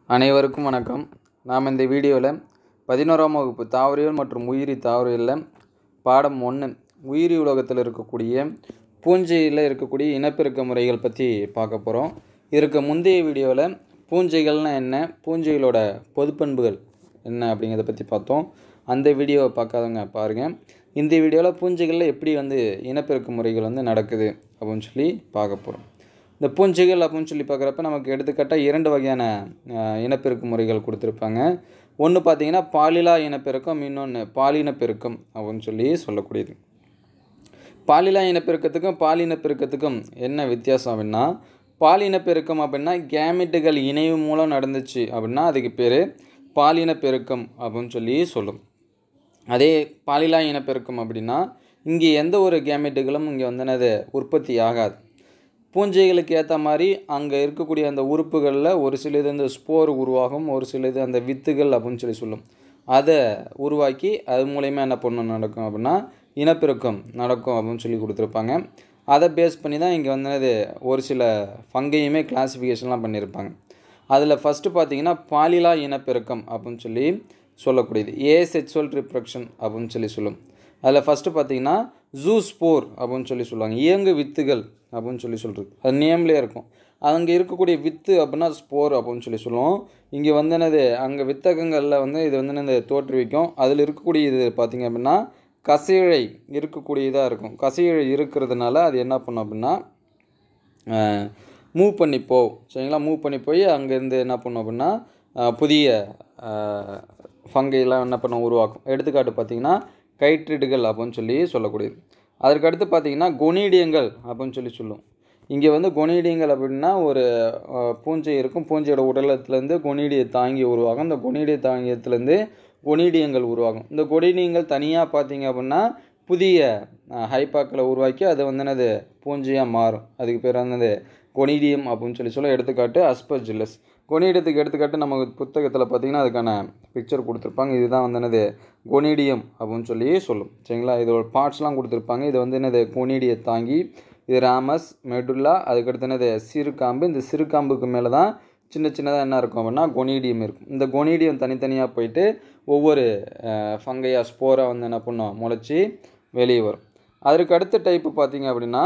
அனைவருக்கும் வணக்கம் நாம் இந்த வீடியோவில் பதினோராம் வகுப்பு தாவரியல் மற்றும் உயிரி தாவரியலில் பாடம் ஒன்று உயிரி உலகத்தில் இருக்கக்கூடிய பூஞ்சையில் இருக்கக்கூடிய இனப்பெருக்க முறைகள் பற்றி பார்க்க போகிறோம் இதற்கு முந்தைய வீடியோவில் பூஞ்சைகள்னால் என்ன பூஞ்சைகளோட பொதுப்பண்புகள் என்ன அப்படிங்கிறத பற்றி பார்த்தோம் அந்த வீடியோவை பார்க்காதவங்க பாருங்கள் இந்த வீடியோவில் பூஞ்சைகளில் எப்படி வந்து இனப்பெருக்க முறைகள் வந்து நடக்குது அப்படின்னு சொல்லி பார்க்க போகிறோம் இந்த பூஞ்சைகள் அப்படின்னு சொல்லி பார்க்குறப்ப நமக்கு எடுத்துக்காட்டாக இரண்டு வகையான அஹ், இனப்பெருக்க முறைகள் கொடுத்துருப்பாங்க ஒன்று பார்த்தீங்கன்னா பாலிலா இனப்பெருக்கம் இன்னொன்று பாலினப்பெருக்கம் அப்படின்னு சொல்லி சொல்லக்கூடியது பாலிலா இனப்பெருக்கத்துக்கும் பாலினப்பெருக்கத்துக்கும் என்ன வித்தியாசம் அப்படின்னா பாலினப்பெருக்கம் அப்படின்னா கேமெட்டுகள் இணைவு மூலம் நடந்துச்சு அப்படின்னா அதுக்கு பேர் பாலினப்பெருக்கம் அப்படின்னு சொல்லி சொல்லும் அதே பாலிலா இனப்பெருக்கம் அப்படின்னா இங்கே எந்த ஒரு கேமெட்டுகளும் இங்கே வந்து என்னது உற்பத்தி ஆகாது பூஞ்சைகளுக்கு ஏற்ற மாதிரி அங்கே இருக்கக்கூடிய அந்த உறுப்புகளில் ஒரு சிலது அந்த ஸ்போர் உருவாகும் ஒரு சிலது அந்த வித்துகள் அப்படின்னு சொல்லி சொல்லும் அதை உருவாக்கி அது மூலயமா என்ன பண்ணணும் நடக்கும் அப்படின்னா இனப்பெருக்கம் நடக்கும் அப்படின்னு சொல்லி கொடுத்துருப்பாங்க அதை பேஸ் பண்ணி தான் இங்கே வந்து அது ஒரு சில ஃபங்கையுமே கிளாஸிஃபிகேஷன்லாம் பண்ணியிருப்பாங்க அதில் ஃபஸ்ட்டு பார்த்தீங்கன்னா பாலிலா இனப்பெருக்கம் அப்படின்னு சொல்லி சொல்லக்கூடியது ஏ செக்ஸுவல் ரிப்ரக்ஷன் அப்படின்னு சொல்லி சொல்லும் அதில் ஃபஸ்ட்டு பார்த்தீங்கன்னா ஜூ ஸ்போர் அப்படின்னு சொல்லி சொல்லுவாங்க இயங்கு வித்துகள் அப்படின்னு சொல்லி சொல்கிறது அது நேம்லேயே இருக்கும் அங்கே இருக்கக்கூடிய வித்து அப்படின்னா ஸ்போர் அப்படின்னு சொல்லி சொல்லுவோம் இங்கே வந்து என்னது அங்கே வித்தகங்களில் வந்து இது வந்து என்னது தோற்றுவிக்கும் அதில் இருக்கக்கூடிய இது பார்த்திங்க அப்படின்னா கசையிழை இருக்கக்கூடியதாக இருக்கும் கசையிழை இருக்கிறதுனால அது என்ன பண்ணும் அப்படின்னா மூவ் பண்ணி போ சரிங்களா மூவ் பண்ணி போய் அங்கேருந்து என்ன பண்ணும் அப்படின்னா அஹ், புதிய ஃபங்கைலாம் என்ன பண்ண உருவாக்கும் எடுத்துக்காட்டு பார்த்தீங்கன்னா கைட்ரிடுகள் அப்படின்னு சொல்லி சொல்லக்கூடியது அதற்கு அடுத்து பார்த்தீங்கன்னா கொனீடியங்கள் அப்படின்னு சொல்லி சொல்லும் இங்கே வந்து கொனீடியங்கள் அப்படின்னா ஒரு அஹ், பூஞ்சை இருக்கும் பூஞ்சையோட உடலத்துலேருந்து கொனீடியை தாங்கி உருவாகும் இந்த கொனீடிய தாங்கியத்துலேருந்து கொனீடியங்கள் உருவாகும் இந்த கொனீடியங்கள் தனியாக பார்த்தீங்க அப்படின்னா புதிய ஹைப்பாக்களை உருவாக்கி அது வந்து என்னது பூஞ்சையாக மாறும் அதுக்கு பேர் என்னது கொனீடியம் அப்படின்னு சொல்லி சொல்ல எடுத்துக்காட்டு அஸ்பர்ஜில்லஸ் கொனீடியத்துக்கு எடுத்துக்காட்டு நம்ம புத்தகத்தில் பார்த்தீங்கன்னா அதுக்கான பிக்சர் கொடுத்துருப்பாங்க இதுதான் வந்து என்னது கொனீடியம் அப்படின்னு சொல்லி சொல்லும் சரிங்களா இதோட பார்ட்ஸ்லாம் கொடுத்துருப்பாங்க இது வந்து என்னது கொனீடியை தாங்கி இது ராமஸ் மெடுல்லா அதுக்கடுத்து என்னது சிறுகாம்பு இந்த சிறுகாம்புக்கு மேலே தான் சின்ன சின்னதாக என்ன இருக்கும் அப்படின்னா கொனீடியம் இருக்கும் இந்த கொனீடியம் தனித்தனியாக போயிட்டு ஒவ்வொரு ஃபங்கையா ஸ்போரை வந்து என்ன பண்ணும் முளைச்சி வெளியே வரும் அதற்கு அடுத்த டைப்பு பார்த்தீங்க அப்படின்னா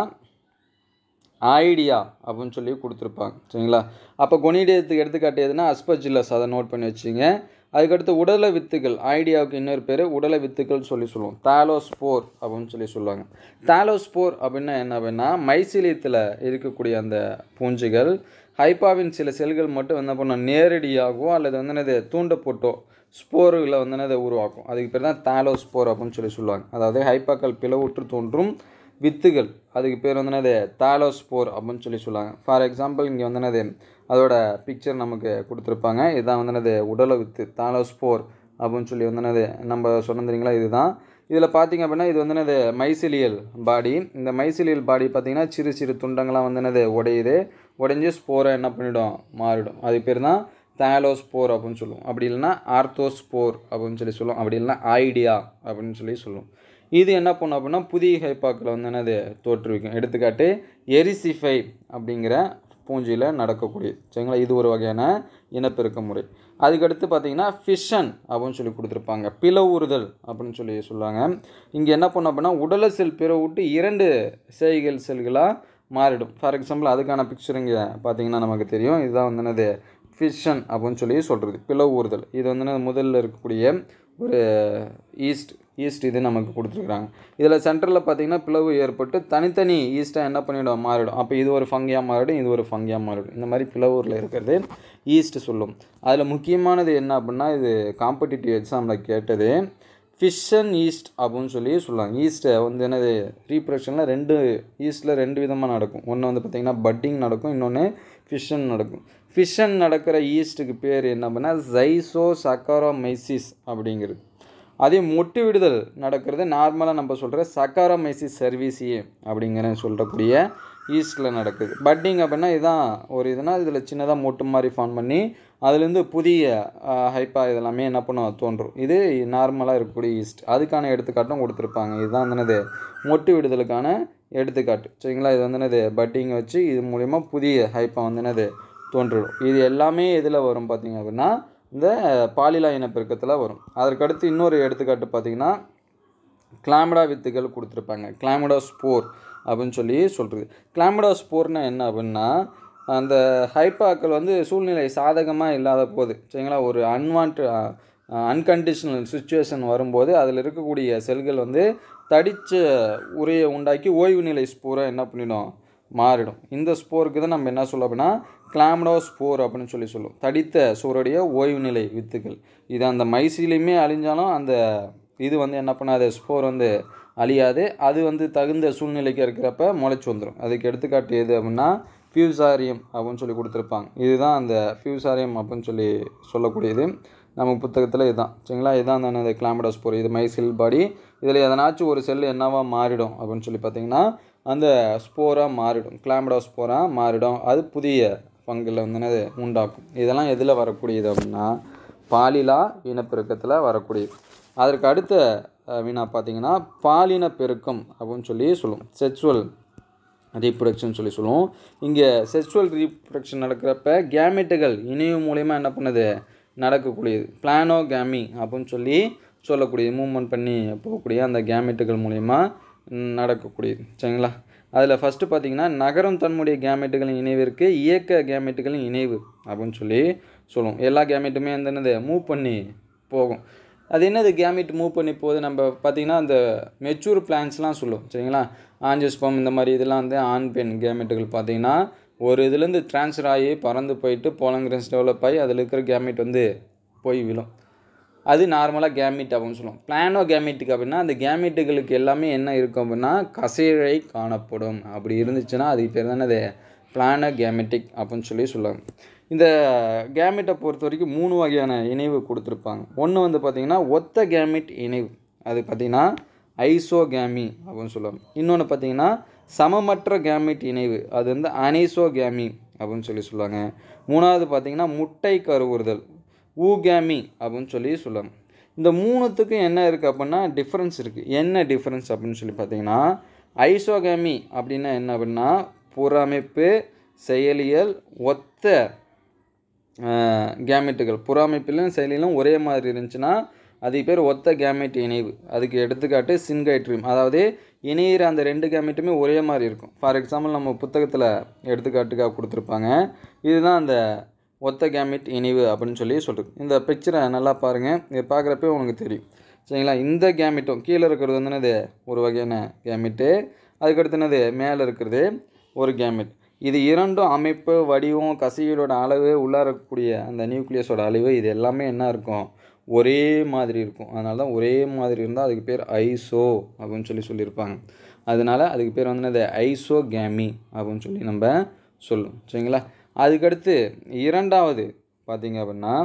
ஐடியா அப்படின்னு சொல்லி கொடுத்துருப்பாங்க சரிங்களா அப்போ கொனிடியத்துக்கு எடுத்துக்காட்டியதுன்னா அஸ்பஜில்லஸ் அதை நோட் பண்ணி வச்சுங்க அதுக்கடுத்து உடல வித்துக்கள் ஐடியாவுக்கு இன்னொரு பேர் உடல வித்துக்கள் சொல்லி சொல்லுவோம் தாலோஸ்போர் அப்படின்னு சொல்லி சொல்லுவாங்க தாலோஸ்போர் அப்படின்னா என்ன அப்படின்னா மைசிலியத்தில் இருக்கக்கூடிய அந்த பூஞ்சைகள் ஹைப்பாவின் சில செல்கள் மட்டும் என்ன பண்ணும் நேரடியாகவோ அல்லது வந்து என்னது தூண்டப்பட்டோ ஸ்போர்களை வந்து என்னது உருவாக்கும் அதுக்கு பேர் தான் தாலோஸ்போர் அப்படின்னு சொல்லி சொல்லுவாங்க அதாவது ஹைப்பாக்கள் பிளவுற்று தோன்றும் வித்துகள் அதுக்கு பேர் வந்து என்னது தாலோஸ்போர் அப்படின்னு சொல்லி சொல்லுவாங்க ஃபார் எக்ஸாம்பிள் இங்கே வந்து என்னது அதோட பிக்சர் நமக்கு கொடுத்துருப்பாங்க இதுதான் வந்து என்னது உடல வித்து தாலோஸ்போர் அப்படின்னு சொல்லி வந்து என்னது நம்ம சொன்னது தெரியுங்களா இதுதான் இதில் பார்த்தீங்க அப்படின்னா இது வந்து என்னது மைசிலியல் பாடி இந்த மைசிலியல் பாடி பார்த்தீங்கன்னா சிறு சிறு துண்டங்கள்லாம் வந்து என்னது உடையுது உடைஞ்சு ஸ்போரை என்ன பண்ணிடும் மாறிடும் அது பேர் தான் தாலோஸ்போர் அப்படின்னு சொல்லுவோம் அப்படி இல்லைன்னா ஆர்த்தோஸ்போர் அப்படின்னு சொல்லி சொல்லுவோம் அப்படி இல்லைன்னா ஐடியா அப்படின்னு சொல்லி சொல்லுவோம் இது என்ன பண்ணும் அப்படின்னா புதிய ஹைப்பாக்கில் வந்து என்னது தோற்றுவிக்கும் எடுத்துக்காட்டு எரிசிஃபை அப்படிங்கிற பூஞ்சியில் நடக்கக்கூடியது சரிங்களா இது ஒரு வகையான இனப்பெருக்க முறை அதுக்கடுத்து பார்த்தீங்கன்னா ஃபிஷன் அப்படின்னு சொல்லி கொடுத்துருப்பாங்க பிளவுறுதல் அப்படின்னு சொல்லி சொல்லுவாங்க இங்கே என்ன பண்ணும் அப்படின்னா உடல செல் பிற விட்டு இரண்டு செய்கள் செல்களாக மாறிடும் ஃபார் எக்ஸாம்பிள் அதுக்கான பிக்சர் இங்கே பார்த்தீங்கன்னா நமக்கு தெரியும் இதுதான் வந்து என்னது ஃபிஷன் அப்படின்னு சொல்லி சொல்கிறது பிளவு ஊறுதல் இது வந்து என்னது முதல்ல இருக்கக்கூடிய ஒரு ஈஸ்ட் ஈஸ்ட் இது நமக்கு கொடுத்துருக்குறாங்க இதில் சென்டரில் பார்த்தீங்கன்னா பிளவு ஏற்பட்டு தனித்தனி ஈஸ்ட்டாக என்ன பண்ணிடும் மாறிடும் அப்போ இது ஒரு ஃபங்கியாக மாறிடும் இது ஒரு ஃபங்கியாக மாறிடும் இந்த மாதிரி பிளவூரில் இருக்கிறது ஈஸ்ட் சொல்லும் அதில் முக்கியமானது என்ன அப்படின்னா இது காம்படிட்டிவ் எக்ஸாமில் கேட்டது ஃபிஷன் ஈஸ்ட் அப்படின்னு சொல்லி சொல்லுவாங்க ஈஸ்ட்டை வந்து என்னது ரீப்ரொடக்ஷனில் ரெண்டு ஈஸ்ட்டில் ரெண்டு விதமாக நடக்கும் ஒன்று வந்து பார்த்திங்கன்னா பட்டிங் நடக்கும் இன்னொன்று ஃபிஷன் நடக்கும் ஃபிஷன் நடக்கிற ஈஸ்ட்டுக்கு பேர் என்ன அப்படின்னா ஜைசோ சக்காரோமைசிஸ் அப்படிங்கிறது அதே மொட்டு விடுதல் நடக்கிறது நார்மலாக நம்ம சொல்கிற சக்காரோமைசிஸ் சர்வீசியே அப்படிங்கிற சொல்லக்கூடிய ஈஸ்டில் நடக்குது பட்டிங் அப்படின்னா இதுதான் ஒரு இதுனா இதில் சின்னதாக மொட்டு மாதிரி ஃபார்ம் பண்ணி அதுலேருந்து புதிய ஹைப்பா இதெல்லாமே என்ன பண்ணும் தோன்றும் இது நார்மலாக இருக்கக்கூடிய ஈஸ்ட் அதுக்கான எடுத்துக்காட்டும் கொடுத்துருப்பாங்க இதுதான் வந்து என்னது மொட்டு விடுதலுக்கான எடுத்துக்காட்டு சரிங்களா இது வந்து என்னது பட்டிங்கை வச்சு இது மூலிமா புதிய ஹைப்பா வந்து என்னது தோன்றிடும் இது எல்லாமே எதில் வரும் பார்த்தீங்க அப்படின்னா இந்த பாலிலா இனப்பெருக்கத்தில் வரும் அதற்கடுத்து இன்னொரு எடுத்துக்காட்டு பார்த்தீங்கன்னா கிளாமிடா வித்துகள் கொடுத்துருப்பாங்க கிளாமிடா ஸ்போர் அப்படின்னு சொல்லி சொல்கிறது கிளாமிடா ஸ்போர்னா என்ன அப்படின்னா அந்த ஹைப்பாக்கள் வந்து சூழ்நிலை சாதகமாக இல்லாத போது சரிங்களா ஒரு அன்வான்ட் அன்கண்டிஷனல் சுச்சுவேஷன் வரும்போது அதில் இருக்கக்கூடிய செல்கள் வந்து தடித்த உரையை உண்டாக்கி ஓய்வு நிலை ஸ்போரை என்ன பண்ணிடும் மாறிடும் இந்த ஸ்போருக்கு தான் நம்ம என்ன சொல்ல அப்படின்னா கிளாமிடோ ஸ்போர் அப்படின்னு சொல்லி சொல்லுவோம் தடித்த சூருடைய ஓய்வு நிலை வித்துகள் இது அந்த மைசிலையுமே அழிஞ்சாலும் அந்த இது வந்து என்ன பண்ணாது ஸ்போர் வந்து அழியாது அது வந்து தகுந்த சூழ்நிலைக்கு இருக்கிறப்ப முளைச்சி வந்துடும் அதுக்கு எடுத்துக்காட்டு எது அப்படின்னா ஃபியூசாரியம் அப்படின்னு சொல்லி கொடுத்துருப்பாங்க இதுதான் அந்த ஃபியூசாரியம் அப்படின்னு சொல்லி சொல்லக்கூடியது நம்ம புத்தகத்தில் இதுதான் சரிங்களா இதுதான் அந்த கிளாமிடோஸ் ஸ்போர் இது மைசில் பாடி இதில் எதனாச்சும் ஒரு செல் என்னவா மாறிடும் அப்படின்னு சொல்லி பார்த்தீங்கன்னா அந்த ஸ்போராக மாறிடும் கிளாமிடோ ஸ்போராக மாறிடும் அது புதிய பங்கில் வந்து என்னது உண்டாக்கும் இதெல்லாம் எதில் வரக்கூடியது அப்படின்னா பாலிலா இனப்பெருக்கத்தில் வரக்கூடியது அதற்கு அடுத்த அஹ், வினா பார்த்தீங்கன்னா பாலின பெருக்கம் அப்படின்னு சொல்லி சொல்லுவோம் செக்சுவல் ரீப்ரொடக்ஷன் சொல்லி சொல்லுவோம் இங்கே செக்சுவல் ரீப்ரொடக்ஷன் நடக்கிறப்ப கேமெட்டுகள் இணைவு மூலயமா என்ன பண்ணுது நடக்கக்கூடியது பிளானோ கேமி அப்படின்னு சொல்லி சொல்லக்கூடியது மூவ்மெண்ட் பண்ணி போகக்கூடிய அந்த கேமெட்டுகள் மூலயமா நடக்கக்கூடியது சரிங்களா அதில் ஃபஸ்ட்டு பார்த்தீங்கன்னா நகரம் தன்னுடைய கேமெட்டுகளின் இணைவிற்கு இயக்க கேமெட்டுகளின் இணைவு அப்படின்னு சொல்லி சொல்லுவோம் எல்லா கேமெட்டுமே வந்து என்னது மூவ் பண்ணி போகும் அது என்னது கேமிட் மூவ் பண்ணி போகுது நம்ம பார்த்தீங்கன்னா அந்த மெச்சூர் பிளான்ஸ்லாம் சொல்லுவோம் சரிங்களா ஆஞ்சியோஸ்பம் இந்த மாதிரி இதெல்லாம் வந்து ஆண் பெண் கேமெட்டுகள் பார்த்தீங்கன்னா ஒரு இதுலேருந்து ட்ரான்ஸ்ஃபர் ஆகி பறந்து போயிட்டு போலங்கிரன்ஸ் டெவலப் ஆகி அதில் இருக்கிற கேமெட் வந்து போய் விழும் அது நார்மலாக கேமிட் அப்படின்னு சொல்லுவோம் பிளானோ கேமிட்டுக்கு அப்படின்னா அந்த கேமிட்டுகளுக்கு எல்லாமே என்ன இருக்கும் அப்படின்னா கசைழை காணப்படும் அப்படி இருந்துச்சுன்னா அதுக்கு பேர் தானே அது பிளானோ கேமெட்டிக் அப்படின்னு சொல்லி சொல்லுவாங்க இந்த கேமிட்டை பொறுத்த வரைக்கும் மூணு வகையான இணைவு கொடுத்துருப்பாங்க ஒன்று வந்து பார்த்திங்கன்னா ஒத்த கேமிட் இணைவு அது பார்த்திங்கன்னா ஐசோகேமி அப்படின்னு சொல்லுவாங்க இன்னொன்று பார்த்தீங்கன்னா சமமற்ற கேமிட் இணைவு அது வந்து அனைசோகேமி அப்படின்னு சொல்லி சொல்லுவாங்க மூணாவது பார்த்தீங்கன்னா முட்டை கருவுறுதல் ஊகேமி அப்படின்னு சொல்லி சொல்லுவாங்க இந்த மூணுத்துக்கும் என்ன இருக்குது அப்படின்னா டிஃப்ரென்ஸ் இருக்குது என்ன டிஃப்ரென்ஸ் அப்படின்னு சொல்லி பார்த்தீங்கன்னா ஐசோகேமி அப்படின்னா என்ன அப்படின்னா புறமைப்பு செயலியல் ஒத்த கேமெட்டுகள் புறமைப்பிலும் செயலிலும் ஒரே மாதிரி இருந்துச்சுன்னா அதுக்கு பேர் ஒத்த கேமெட் இணைவு அதுக்கு எடுத்துக்காட்டு சின்கைட்ரியம் அதாவது இணையிற அந்த ரெண்டு கேமெட்டுமே ஒரே மாதிரி இருக்கும் ஃபார் எக்ஸாம்பிள் நம்ம புத்தகத்தில் எடுத்துக்காட்டுக்காக கொடுத்துருப்பாங்க இதுதான் அந்த ஒத்த கேமெட் இணைவு அப்படின்னு சொல்லி சொல்கிறது இந்த பிக்சரை நல்லா பாருங்கள் இதை பார்க்குறப்பே உனக்கு தெரியும் சரிங்களா இந்த கேமெட்டும் கீழே இருக்கிறது வந்து என்னது ஒரு வகையான கேமெட்டு அதுக்கடுத்து என்னது மேலே இருக்கிறது ஒரு கேமெட் இது இரண்டும் அமைப்பு வடிவம் கசிகளோட அளவு உள்ளார இருக்கக்கூடிய அந்த நியூக்ளியஸோட அளவு இது எல்லாமே என்ன இருக்கும் ஒரே மாதிரி இருக்கும் அதனால தான் ஒரே மாதிரி இருந்தால் அதுக்கு பேர் ஐசோ அப்படின்னு சொல்லி சொல்லியிருப்பாங்க அதனால அதுக்கு பேர் வந்து என்னது ஐசோ கேமி அப்படின்னு சொல்லி நம்ம சொல்லுவோம் சரிங்களா அதுக்கடுத்து இரண்டாவது பார்த்தீங்க அப்படின்னா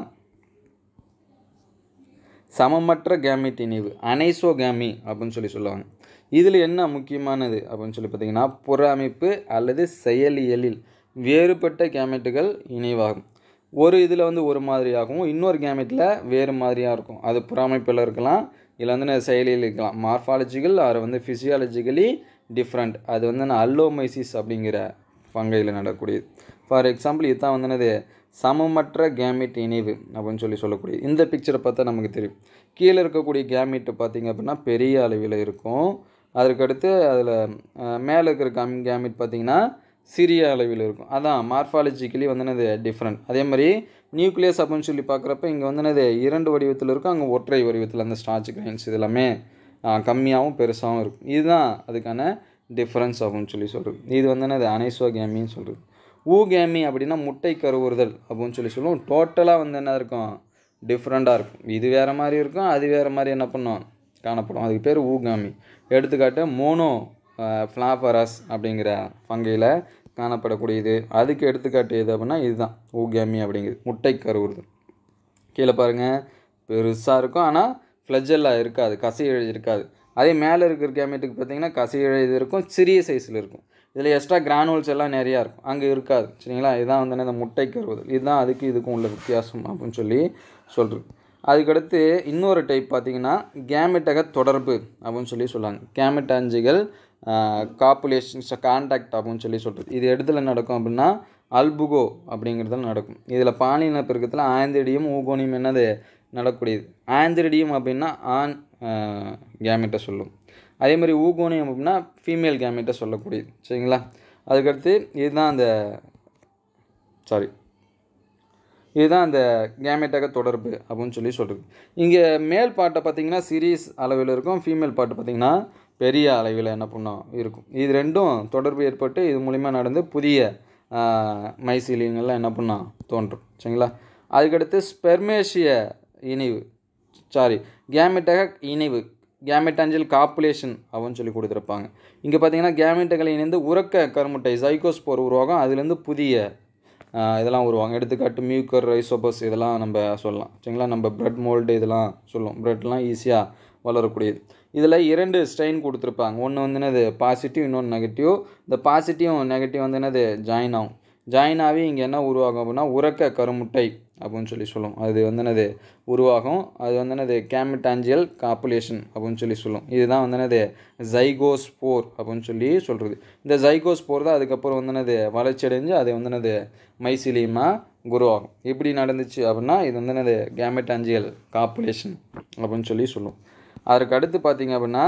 சமமற்ற கேமிட் இணைவு அனைசோகேமி அப்படின்னு சொல்லி சொல்லுவாங்க இதில் என்ன முக்கியமானது அப்படின்னு சொல்லி பார்த்தீங்கன்னா புற அமைப்பு அல்லது செயலியலில் வேறுபட்ட கேமெட்டுகள் இணைவாகும் ஒரு இதில் வந்து ஒரு மாதிரியாகவும் இன்னொரு கேமெட்டில் வேறு மாதிரியாக இருக்கும் அது புற அமைப்பில் இருக்கலாம் இல்லை வந்து நான் செயலியில் இருக்கலாம் மார்ஃபாலஜிக்கல் அது வந்து ஃபிசியாலஜிக்கலி டிஃப்ரெண்ட் அது வந்து நான் அல்லோமைசிஸ் அப்படிங்கிற ஃபங்கையில் நடக்கக்கூடியது ஃபார் எக்ஸாம்பிள் இதுதான் வந்து என்னது சமமற்ற கேமிட் இணைவு அப்படின்னு சொல்லி சொல்லக்கூடியது இந்த பிக்சரை பார்த்தா நமக்கு தெரியும் கீழே இருக்கக்கூடிய கேமிட்டு பார்த்திங்க அப்படின்னா பெரிய அளவில் இருக்கும் அதற்கடுத்து அதில் மேலே இருக்கிற கம் கேமிட் பார்த்திங்கன்னா சிறிய அளவில் இருக்கும் அதான் மார்ஃபாலஜிக்கலி வந்து என்னது டிஃப்ரெண்ட் அதே மாதிரி நியூக்ளியஸ் அப்படின்னு சொல்லி பார்க்குறப்ப இங்கே வந்து என்னது இரண்டு வடிவத்தில் இருக்கும் அங்கே ஒற்றை வடிவத்தில் அந்த ஸ்டார்ச் கிரைன்ஸ் இது எல்லாமே கம்மியாகவும் பெருசாகவும் இருக்கும் இதுதான் அதுக்கான டிஃப்ரென்ஸ் அப்படின்னு சொல்லி சொல்கிறது இது வந்து என்னது அனைசோகேமின்னு சொல்கிறது ஊகேமி அப்படின்னா முட்டை கருவுறுதல் அப்படின்னு சொல்லி சொல்லுவோம் டோட்டலாக வந்து என்ன இருக்கும் டிஃப்ரெண்ட்டாக இருக்கும் இது வேறு மாதிரி இருக்கும் அது வேறு மாதிரி என்ன பண்ணும் காணப்படும் அதுக்கு பேர் ஊகாமி எடுத்துக்காட்டு மோனோ ஃப்ளாஃபரஸ் அப்படிங்கிற ஃபங்கையில் காணப்படக்கூடியது அதுக்கு எடுத்துக்காட்டு எது அப்படின்னா இதுதான் ஊகேமி அப்படிங்கிறது முட்டை கருவுறுதல் கீழே பாருங்கள் பெருசாக இருக்கும் ஆனால் ஃப்ளஜெல்லா இருக்காது கசையிழை இருக்காது அதே மேலே இருக்கிற கேமெட்டுக்கு பார்த்தீங்கன்னா கசையிழை இது இருக்கும் சிறிய சைஸில் இருக்கும் இதில் எக்ஸ்ட்ரா கிரானுவல்ஸ் எல்லாம் நிறையா இருக்கும் அங்கே இருக்காது சரிங்களா இதுதான் வந்து இந்த முட்டை கருவுதல் இதுதான் அதுக்கு இதுக்கும் உள்ள வித்தியாசம் அப்படின்னு சொல்லி சொல்கிறது அதுக்கடுத்து இன்னொரு டைப் பார்த்தீங்கன்னா கேமெட்டக தொடர்பு அப்படின்னு சொல்லி சொல்லுவாங்க கேமெட்டாஞ்சிகள் காப்புலேஷன்ஸ் கான்டாக்ட் அப்படின்னு சொல்லி சொல்கிறது இது இடத்துல நடக்கும் அப்படின்னா அல்புகோ அப்படிங்கிறதுல நடக்கும் இதில் பாலின பெருக்கத்தில் ஆந்திரிடியம் ஊகோனியம் என்னது நடக்கூடியது ஆந்திரிடியம் அப்படின்னா ஆண் கேமெட்டை சொல்லும் அதே மாதிரி ஊகோனியம் அப்படின்னா ஃபீமேல் கேமெட்டை சொல்லக்கூடியது சரிங்களா அதுக்கடுத்து இதுதான் அந்த சாரி இதுதான் அந்த கேமெட்டக தொடர்பு அப்படின்னு சொல்லி சொல்கிறது இங்கே மேல் பாட்டை பார்த்தீங்கன்னா சீரீஸ் அளவில் இருக்கும் ஃபீமேல் பாட்டு பார்த்தீங்கன்னா பெரிய அளவில் என்ன பண்ணோம் இருக்கும் இது ரெண்டும் தொடர்பு ஏற்பட்டு இது மூலிமா நடந்து புதிய மைசீலியங்கள்லாம் என்ன பண்ணோம் தோன்றும் சரிங்களா அதுக்கடுத்து ஸ்பெர்மேஷிய இணைவு சாரி கேமெட்டக இணைவு கேமெட்டாஞ்சல் காப்புலேஷன் அப்படின்னு சொல்லி கொடுத்துருப்பாங்க இங்கே பார்த்தீங்கன்னா கேமெட்டுகளை இணைந்து உறக்க கருமுட்டை ஜைகோஸ்போர் உருவாகும் அதுலேருந்து புதிய இதெல்லாம் உருவாங்க எடுத்துக்காட்டு மியூக்கர் ரைசோபஸ் இதெல்லாம் நம்ம சொல்லலாம் சரிங்களா நம்ம பிரெட் மோல்டு இதெல்லாம் சொல்லுவோம் பிரெட்லாம் ஈஸியாக வளரக்கூடியது இதில் இரண்டு ஸ்ட்ரெயின் கொடுத்துருப்பாங்க ஒன்று வந்து என்னது பாசிட்டிவ் இன்னொன்று நெகட்டிவ் இந்த பாசிட்டிவ் நெகட்டிவ் வந்து என்னது ஜாயின் ஆகும் ஜாயின் ஆகி இங்கே என்ன உருவாகும் அப்படின்னா உறக்க கருமுட்டை அப்படின்னு சொல்லி சொல்லும் அது வந்து என்னது உருவாகும் அது வந்து என்னது கேமிட்டாஞ்சியல் காப்புலேஷன் அப்படின்னு சொல்லி சொல்லும் இதுதான் வந்து என்னது ஜைகோஸ்போர் அப்படின்னு சொல்லி சொல்கிறது இந்த ஜைகோஸ்போர் தான் அதுக்கப்புறம் வந்து என்னது வளர்ச்சி அடைஞ்சு அது வந்து என்னது மைசிலியமாக குருவாகும் எப்படி நடந்துச்சு அப்படின்னா இது வந்து என்னது கேமெட்டாஞ்சியல் காப்புலேஷன் அப்படின்னு சொல்லி சொல்லும் அதற்கு அடுத்து பார்த்தீங்க அப்படின்னா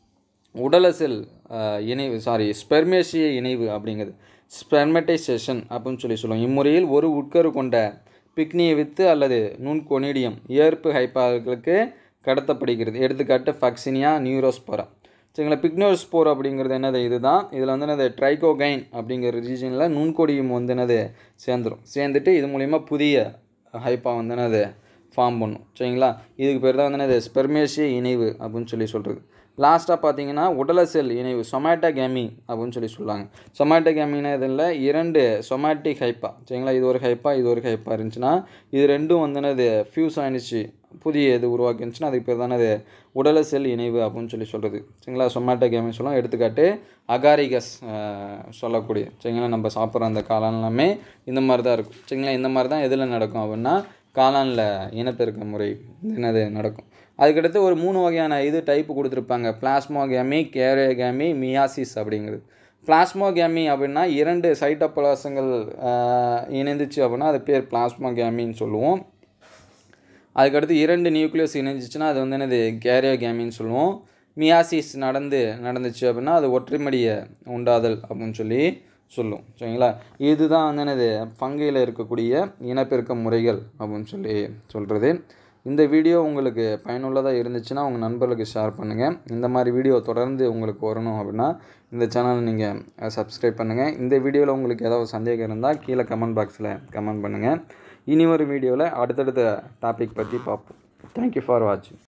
உடலசெல் இணைவு சாரி ஸ்பெர்மேசிய இணைவு அப்படிங்கிறது ஸ்பெர்மெட்டைசேஷன் அப்படின்னு சொல்லி சொல்லுவோம் இம்முறையில் ஒரு உட்கரு கொண்ட பிக்னிய வித்து அல்லது நுண்கொனிடியம் ஏற்பு ஹைப்பார்களுக்கு கடத்தப்படுகிறது எடுத்துக்காட்டு ஃபக்சினியா நியூரோஸ்போரா சரிங்களா பிக்னோஸ்போர் அப்படிங்கிறது என்னது இதுதான் இதில் வந்து என்னது ட்ரைகோகைன் அப்படிங்கிற ரீஜனில் நுண்கொடியும் வந்து என்னது சேர்ந்துடும் சேர்ந்துட்டு இது மூலிமா புதிய ஹைப்பா வந்து என்னது ஃபார்ம் பண்ணும் சரிங்களா இதுக்கு பேர் தான் வந்து என்னது ஸ்பெர்மேசிய இணைவு அப்படின்னு சொல்லி சொல்கிறது லாஸ்ட்டாக பார்த்தீங்கன்னா உடல செல் இணைவு சொமேட்டோகேமி அப்படின்னு சொல்லி சொல்லுவாங்க சொமேட்டோகேமினா இதில் இரண்டு சொமேட்டிக் ஹைப்பா சரிங்களா இது ஒரு ஹைப்பா இது ஒரு ஹைப்பா இருந்துச்சுன்னா இது ரெண்டும் வந்து என்னது ஃபியூஸ் ஆயிடுச்சு புதிய இது உருவாக்கி இருந்துச்சுன்னா அதுக்கு பேர் தானே அது உடல செல் இணைவு அப்படின்னு சொல்லி சொல்கிறது சரிங்களா சொமேட்டோகேமி சொல்லுவோம் எடுத்துக்காட்டு அகாரிகஸ் சொல்லக்கூடிய சரிங்களா நம்ம சாப்பிட்ற அந்த காளான் எல்லாமே இந்த மாதிரி தான் இருக்கும் சரிங்களா இந்த மாதிரி தான் எதில் நடக்கும் அப்படின்னா காளானில் இனப்பெருக்க முறை என்னது நடக்கும் அதுக்கடுத்து ஒரு மூணு வகையான இது டைப்பு கொடுத்துருப்பாங்க பிளாஸ்மோகேமி கேரியோகேமி மியாசிஸ் அப்படிங்கிறது பிளாஸ்மோகேமி அப்படின்னா இரண்டு சைட்டோபலாசங்கள் இணைந்துச்சு அப்படின்னா அது பேர் பிளாஸ்மோகேமின்னு சொல்லுவோம் அதுக்கடுத்து இரண்டு நியூக்ளியஸ் இணைஞ்சிச்சுன்னா அது வந்து என்னது கேரியோகேமின்னு சொல்லுவோம் மியாசிஸ் நடந்து நடந்துச்சு அப்படின்னா அது ஒற்றைமடிய உண்டாதல் அப்படின்னு சொல்லி சொல்லும் சரிங்களா இதுதான் வந்து என்னது பங்கையில் இருக்கக்கூடிய இனப்பெருக்க முறைகள் அப்படின்னு சொல்லி சொல்கிறது இந்த வீடியோ உங்களுக்கு பயனுள்ளதாக இருந்துச்சுன்னா உங்கள் நண்பர்களுக்கு ஷேர் பண்ணுங்கள் இந்த மாதிரி வீடியோ தொடர்ந்து உங்களுக்கு வரணும் அப்படின்னா இந்த சேனலை நீங்கள் சப்ஸ்கிரைப் பண்ணுங்கள் இந்த வீடியோவில் உங்களுக்கு ஏதாவது சந்தேகம் இருந்தால் கீழே கமெண்ட் பாக்ஸில் கமெண்ட் பண்ணுங்கள் இனி ஒரு வீடியோவில் அடுத்தடுத்த டாபிக் பற்றி பார்ப்போம் தேங்க்யூ ஃபார் வாட்சிங்